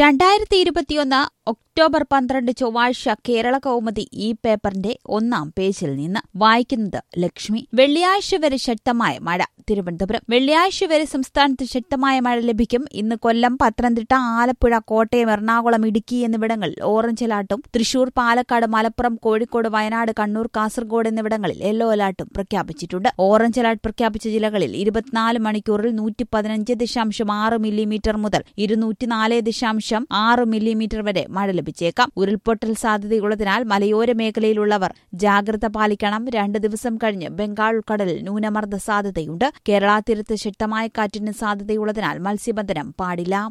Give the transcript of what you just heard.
രണ്ടായിരത്തി ഇരുപത്തിയൊന്ന് ഒക്ടോബർ പന്ത്രണ്ട് ചൊവ്വാഴ്ച കേരള കൗമുദി ഈ പേപ്പറിന്റെ ഒന്നാം പേജിൽ നിന്ന് വായിക്കുന്നത് ലക്ഷ്മി വെള്ളിയാഴ്ച വരെ ശക്തമായ മഴ തിരുവനന്തപുരം വെള്ളിയാഴ്ച വരെ സംസ്ഥാനത്ത് ശക്തമായ മഴ ലഭിക്കും ഇന്ന് കൊല്ലം പത്തനംതിട്ട ആലപ്പുഴ കോട്ടയം എറണാകുളം ഇടുക്കി എന്നിവിടങ്ങളിൽ ഓറഞ്ച് അലാർട്ടും തൃശൂർ പാലക്കാട് മലപ്പുറം കോഴിക്കോട് വയനാട് കണ്ണൂർ കാസർഗോഡ് എന്നിവിടങ്ങളിൽ യെല്ലോ അലാർട്ടും പ്രഖ്യാപിച്ചിട്ടുണ്ട് ഓറഞ്ച് അലാർട്ട് പ്രഖ്യാപിച്ച ജില്ലകളിൽ ഇരുപത്തിനാല് മണിക്കൂറിൽ നൂറ്റി പതിനഞ്ച് ദശാംശം ആറ് മില്ലിമീറ്റർ മുതൽ ഇരുന്നൂറ്റിനാല് ദശാംശം ആറ് മില്ലിമീറ്റർ വരെ മഴ ലഭിച്ചേക്കാം ഉരുൾപൊട്ടൽ സാധ്യതയുള്ളതിനാൽ മലയോര മേഖലയിലുള്ളവർ ജാഗ്രത പാലിക്കണം രണ്ട് ദിവസം കഴിഞ്ഞ് ബംഗാൾ ഉൾക്കടലിൽ ന്യൂനമർദ്ദ സാധ്യതയുണ്ട് കേരള തീരത്ത് ശക്തമായ കാറ്റിന് സാധ്യതയുള്ളതിനാൽ മത്സ്യബന്ധനം പാടില്ല